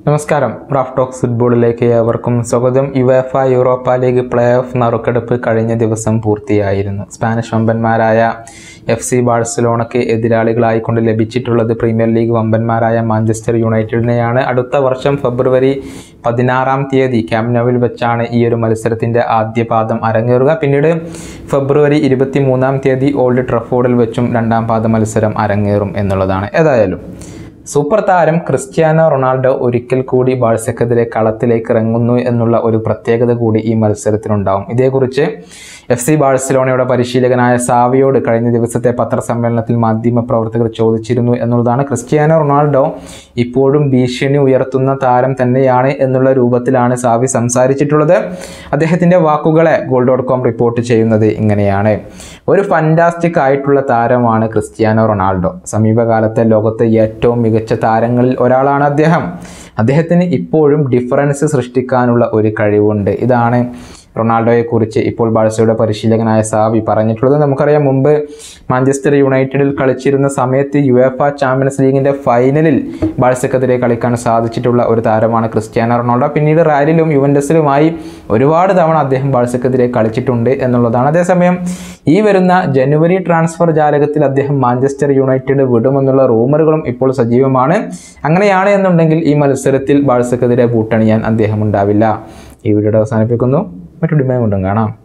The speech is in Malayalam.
നമസ്കാരം റാഫ് ടോക്സ് ഫുട്ബോളിലേക്ക് ഏവർക്കും സ്വാഗതം UEFA Europa league play off നറുക്കെടുപ്പ് കഴിഞ്ഞ ദിവസം പൂർത്തിയായിരുന്നു സ്പാനിഷ് വമ്പന്മാരായ എഫ് സി ബാഴ്സലോണയ്ക്ക് എതിരാളികളായിക്കൊണ്ട് ലഭിച്ചിട്ടുള്ളത് പ്രീമിയർ ലീഗ് വമ്പന്മാരായ മാഞ്ചസ്റ്റർ യുണൈറ്റഡിനെയാണ് അടുത്ത വർഷം ഫെബ്രുവരി പതിനാറാം തീയതി ക്യാമ്നോവിൽ വെച്ചാണ് ഈ ഒരു മത്സരത്തിൻ്റെ ആദ്യ പാദം അരങ്ങേറുക പിന്നീട് ഫെബ്രുവരി ഇരുപത്തി മൂന്നാം തീയതി ഓൾഡ് ട്രഫോർഡിൽ വെച്ചും രണ്ടാം പാദ മത്സരം അരങ്ങേറും എന്നുള്ളതാണ് ഏതായാലും സൂപ്പർ താരം ക്രിസ്ത്യാനോ റൊണാൾഡോ ഒരിക്കൽ കൂടി ബാഴ്സക്കെതിരെ കളത്തിലേക്ക് ഇറങ്ങുന്നു എന്നുള്ള ഒരു പ്രത്യേകത കൂടി ഈ മത്സരത്തിനുണ്ടാവും ഇതേക്കുറിച്ച് എഫ് സി ബാഴ്സലോണയുടെ പരിശീലകനായ സാവിയോട് കഴിഞ്ഞ ദിവസത്തെ പത്രസമ്മേളനത്തിൽ മാധ്യമപ്രവർത്തകർ ചോദിച്ചിരുന്നു എന്നുള്ളതാണ് ക്രിസ്ത്യാനോ റൊണാൾഡോ ഇപ്പോഴും ഭീഷണി ഉയർത്തുന്ന താരം തന്നെയാണ് എന്നുള്ള രൂപത്തിലാണ് സാവി സംസാരിച്ചിട്ടുള്ളത് അദ്ദേഹത്തിൻ്റെ വാക്കുകളെ ഗോൾ ഡോട്ട് കോം റിപ്പോർട്ട് ചെയ്യുന്നത് ഇങ്ങനെയാണ് ഒരു ഫന്റാസ്റ്റിക് ആയിട്ടുള്ള താരമാണ് ക്രിസ്ത്യാനോ റൊണാൾഡോ സമീപകാലത്തെ ലോകത്തെ ഏറ്റവും മികച്ച താരങ്ങളിൽ ഒരാളാണ് അദ്ദേഹം അദ്ദേഹത്തിന് ഇപ്പോഴും ഡിഫറൻസ് സൃഷ്ടിക്കാനുള്ള ഒരു കഴിവുണ്ട് ഇതാണ് റൊണാൾഡോയെക്കുറിച്ച് ഇപ്പോൾ ബാഴ്സയുടെ പരിശീലകനായ സാവി പറഞ്ഞിട്ടുള്ളത് നമുക്കറിയാം മുമ്പ് മാഞ്ചസ്റ്റർ യുണൈറ്റഡിൽ കളിച്ചിരുന്ന സമയത്ത് യുഎഫ ചാമ്പ്യൻസ് ലീഗിൻ്റെ ഫൈനലിൽ ബാഴ്സക്കെതിരെ കളിക്കാൻ സാധിച്ചിട്ടുള്ള ഒരു താരമാണ് ക്രിസ്ത്യാനോ റൊണാൾഡോ പിന്നീട് റാലിലും യുവൻഡസിലുമായി ഒരുപാട് തവണ അദ്ദേഹം ബാഴ്സക്കെതിരെ കളിച്ചിട്ടുണ്ട് എന്നുള്ളതാണ് അതേസമയം ഈ വരുന്ന ജനുവരി ട്രാൻസ്ഫർ ജാലകത്തിൽ അദ്ദേഹം മാഞ്ചസ്റ്റർ യുണൈറ്റഡ് വിടുമെന്നുള്ള റൂമറുകളും ഇപ്പോൾ സജീവമാണ് അങ്ങനെയാണ് എന്നുണ്ടെങ്കിൽ ഈ മത്സരത്തിൽ ബാഴ്സക്കെതിരെ ബൂട്ടണിയാൻ അദ്ദേഹം ഉണ്ടാവില്ല ഈ വീഡിയോ അവസാനിപ്പിക്കുന്നു മറ്റൊരു ഡിമയും കൊണ്ടും കാണാം